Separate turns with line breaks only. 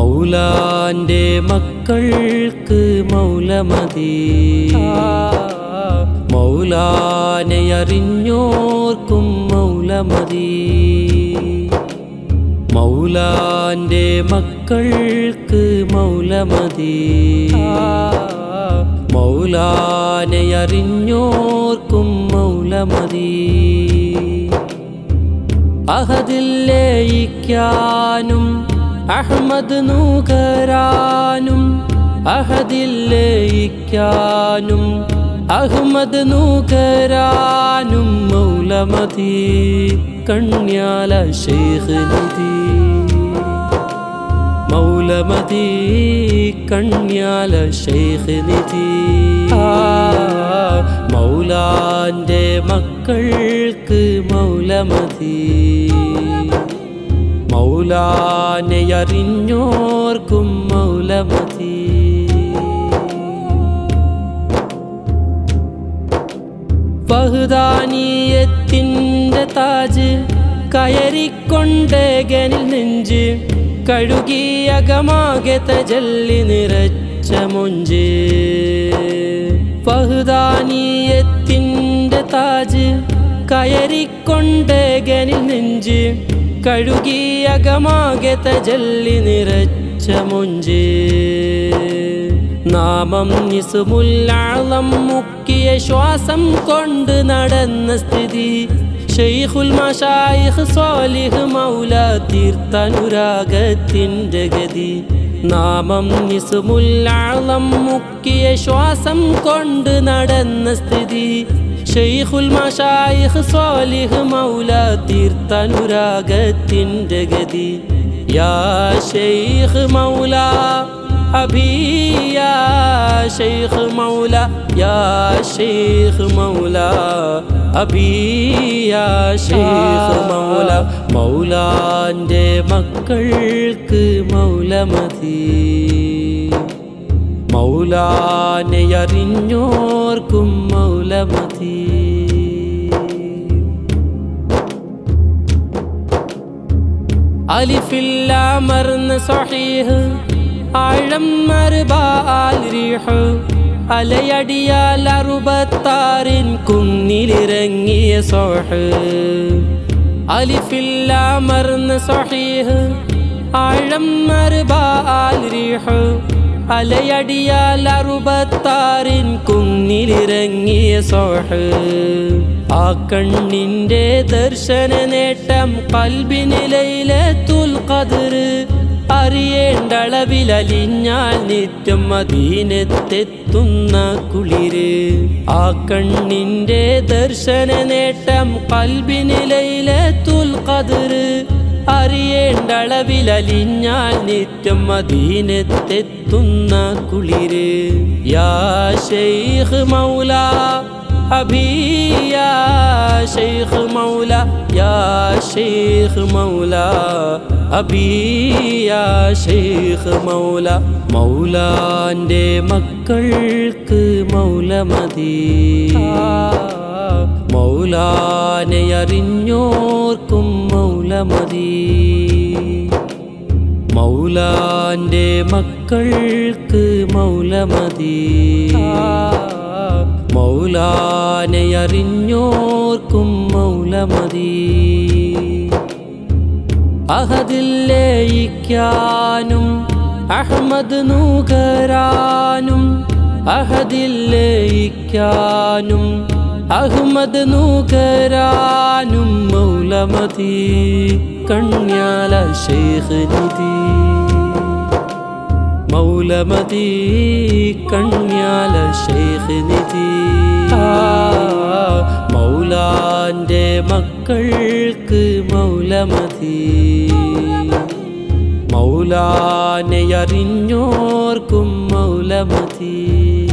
മൗലാന്റെ മക്കൾക്ക് മൗലമതി മൗലാനെ അറിഞ്ഞോർക്കും മൗലമതി മൗലാന്റെ മക്കൾക്ക് മൗലമതി മൗലാനെ അറിഞ്ഞോർക്കും മൗലമതി അഹദിൽ ലയിക്കാനും അഹമ്മദ് നൂകരാനും അഹദിൽ ലയിക്കാനും അഹമ്മദ് നൂകരാനും മൗലമതി കണ്യാല ശൈഖ് നിധി മൗലമതി കണ്യാല ശൈഖ് നിധി ആ, മൗലാന്റെ മക്കൾക്ക് മൗലമതി മൗലാനെ അറിഞ്ഞോർക്കും മൗലമതി ബഹുദാനീയത്തിൻ്റെ താജ് കയറിക്കൊണ്ടേകനിൽ നെഞ്ച് കഴുകിയകമാകെ തജല്ലി നിറച്ച മൊഞ്ച് ബഹുദാനീയത്തിൻ്റെ താജ് കയറിക്കൊണ്ടേകനിൽ നെഞ്ച് കഴുകിയകമാകെ തജല്ലി നിറച്ച മൊഞ്ച് നാമം നിസുമുല്ലാളം മുക്കിയ ശ്വാസം കൊണ്ട് നടന്ന സ്ഥിതി ഷെയ്ഖുൽ മഷായിഖ് സ്വാലിഹ് മൗല തീർത്ഥനുരാഗത്തിൻ്റെ ഗതി നാമം നിസുമുല്ലാളം മുക്കിയ ശ്വാസം കൊണ്ട് നടന്ന സ്ഥിതി ഷെയ്ഖുൽ മഷായിഖ് സ്വാലിഹ് മൗല തീർത്ഥനുരാഗത്തിൻ്റെ ഗതി യാ ഷെയ്ഖ് മൗല أبي يا شيخ مولا يا شيخ مولا أبي يا شيخ مولا മൗലാന്റെ മക്കൾക്ക് മൗലമതി മൗലാനെ അറിഞ്ഞോർക്കും മൗലമതി അലിഫില്ലാമർന്ന സഹീഹ് ആഴം മറുപാൽ റീഹ് അലയടിയാൽ അറുപത്താറിൻ കുന്നിലിറങ്ങിയ സോഹ് അലിഫില്ലാമർന്ന സഹീഹ് ആഴം മറുപാൽ റീഹ് അലയടിയാൽ അറുപത്താറിൻ കുന്നിലിറങ്ങിയ സോഹ് ആ കണ്ണിന്റെ ദർശന നേട്ടം കൽബിനിലയിലെത്തുൽ കതിർ അറിയേണ്ടളവിലലിഞ്ഞാൽ നിത്യം മദീനത്തെത്തുന്ന കുളിര് ആ കണ്ണിന്റെ ദർശന നേട്ടം കൽബിനിലയിലെത്തുൽ കതിർ അറിയേണ്ടളവിലലിഞ്ഞാൽ നിത്യം മദീനത്തെത്തുന്ന കുളിര് യാ ഷെയ്ഖ് മൗല അബി യാ ഷെയ്ഖ് മൗല യാ ഷെയ്ഖ് മൗല അബി യാ ഷെയ്ഖ് മൗല മൗലാന്റെ മക്കൾക്ക് മൗലമതി മൗലാനെ അറിഞ്ഞോർക്കും മൗലമതി മൗലാന്റെ മക്കൾക്ക് മൗലമതി മൗലാനെ അറിഞ്ഞോർക്കും മൗലമതി അഹദിൽ ലയിക്കാനും അഹമ്മദ് നൂകരാനും അഹദിൽ ലയിക്കാനും അഹമ്മദ് നൂകരാനും മൗലമതി കണ്യാല ശൈഖ് നിധി മൗലമതി കണ്യാല ശൈഖ് നിധി ആ, മൗലാന്റെ മക്കൾക്ക് മൗലമതി മൗലാനെ അറിഞ്ഞോർക്കും മൗലമതി